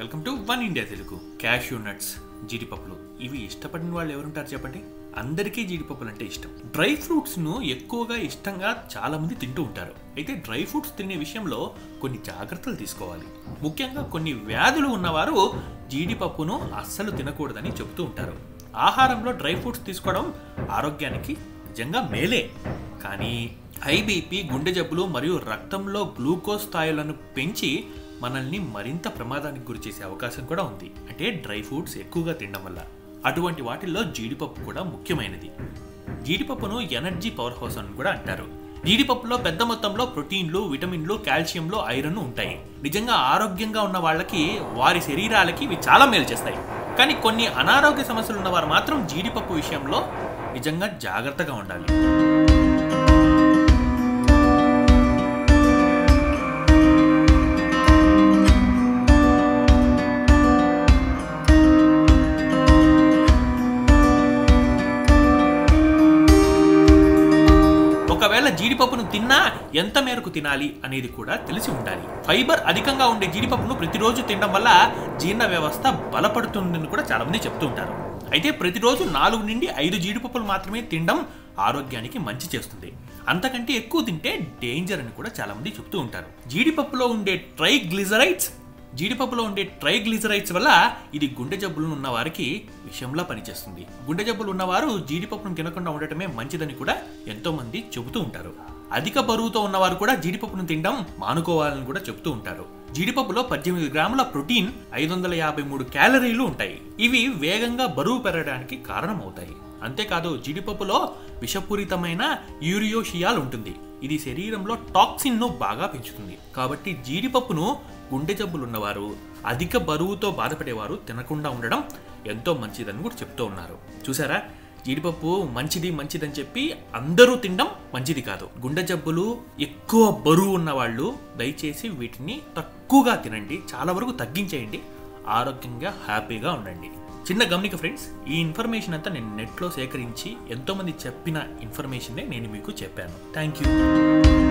welcome to One India Telugu cashew nuts జీడిపప్పులు ఇవి ఇష్టపడిన వాళ్ళు ఎవరుంటారు చెప్పండి అందరికీ జీడిపప్పులు అంటే ఇష్టం డ్రై ఫ్రూట్స్ ను ఎక్కువగా ఇష్టంగా చాలా మంది తింటూ ఉంటారు అయితే డ్రై ఫ్రూట్స్ తినే విషయంలో కొన్ని జాగ్రత్తలు తీసుకోవాలి ముఖ్యంగా కొన్ని వ్యాధులు ఉన్నవారు జీడిపప్పును అస్సలు తినకూడదని చెబుతూ ఉంటారు ఆహారంలో డ్రై ఫ్రూట్స్ తీసుకోవడం ఆరోగ్యానికి నిజంగా మేలే కానీ హై బీపీ గుండె జబ్బులు మరియు రక్తంలో గ్లూకోజ్ స్థాయిలను పెంచి మనల్ని మరింత ప్రమాదానికి గురి చేసే అవకాశం కూడా ఉంది అంటే డ్రై ఫ్రూట్స్ ఎక్కువగా తినడం వల్ల అటువంటి వాటిల్లో జీడిపప్పు కూడా ముఖ్యమైనది జీడిపప్పును ఎనర్జీ పవర్ హౌస్ అని కూడా అంటారు జీడిపప్పులో పెద్ద మొత్తంలో ప్రోటీన్లు విటమిన్లు కాల్షియంలు ఐరన్ ఉంటాయి నిజంగా ఆరోగ్యంగా ఉన్న వాళ్ళకి వారి శరీరాలకి ఇవి చాలా మేలు చేస్తాయి కానీ కొన్ని అనారోగ్య సమస్యలు ఉన్నవారు మాత్రం జీడిపప్పు విషయంలో నిజంగా జాగ్రత్తగా ఉండాలి ఒకవేళ జీడిపప్పును తిన్నా ఎంత మేరకు తినాలి అనేది కూడా తెలిసి ఉండాలి ఫైబర్ అధికంగా ఉండే జీడిపప్పును ప్రతిరోజు తినడం వల్ల జీర్ణ వ్యవస్థ బలపడుతుందని కూడా చాలా మంది చెప్తూ ఉంటారు అయితే ప్రతిరోజు నాలుగు నుండి ఐదు జీడిపప్పులు మాత్రమే తినడం ఆరోగ్యానికి మంచి చేస్తుంది అంతకంటే ఎక్కువ తింటే డేంజర్ అని కూడా చాలా మంది చెప్తూ ఉంటారు జీడిపప్పులో ఉండే ట్రైగ్లిజరైడ్స్ జీడిపప్పులో ఉండే ట్రైగ్లిజరైడ్స్ వల్ల ఇది గుండె జబ్బులు ఉన్న వారికి విషంలా పనిచేస్తుంది గుండె జబ్బులు ఉన్నవారు జీడిపప్పును తినకుండా ఉండటమే మంచిదని కూడా ఎంతో మంది చెబుతూ ఉంటారు అధిక బరువుతో ఉన్నవారు కూడా జీడిపప్పును తినడం మానుకోవాలని కూడా చెబుతూ ఉంటారు జీడిపప్పులో పద్దెనిమిది గ్రాముల ప్రోటీన్ ఐదు వందల యాభై మూడు క్యాలరీలు ఉంటాయి ఇవి వేగంగా బరువు పెరగడానికి కారణమవుతాయి అంతేకాదు జీడిపప్పులో విషపూరితమైన యూరియోషియాల్ ఉంటుంది ఇది శరీరంలో టాక్సిన్ ను బాగా పెంచుతుంది కాబట్టి జీడిపప్పును గుండె జబ్బులు ఉన్నవారు అధిక బరువుతో బాధపడేవారు తినకుండా ఉండడం ఎంతో మంచిదని కూడా చెప్తూ ఉన్నారు చూసారా జీడిపప్పు మంచిది మంచిదని చెప్పి అందరూ తినడం మంచిది కాదు గుండె జబ్బులు ఎక్కువ బరువు ఉన్న వాళ్ళు దయచేసి వీటిని తక్కువగా తినండి చాలా వరకు తగ్గించేయండి ఆరోగ్యంగా హ్యాపీగా ఉండండి చిన్న గమనిక ఫ్రెండ్స్ ఈ ఇన్ఫర్మేషన్ అంతా నేను నెట్లో సేకరించి ఎంతోమంది చెప్పిన ఇన్ఫర్మేషన్నే నేను మీకు చెప్పాను థ్యాంక్ యూ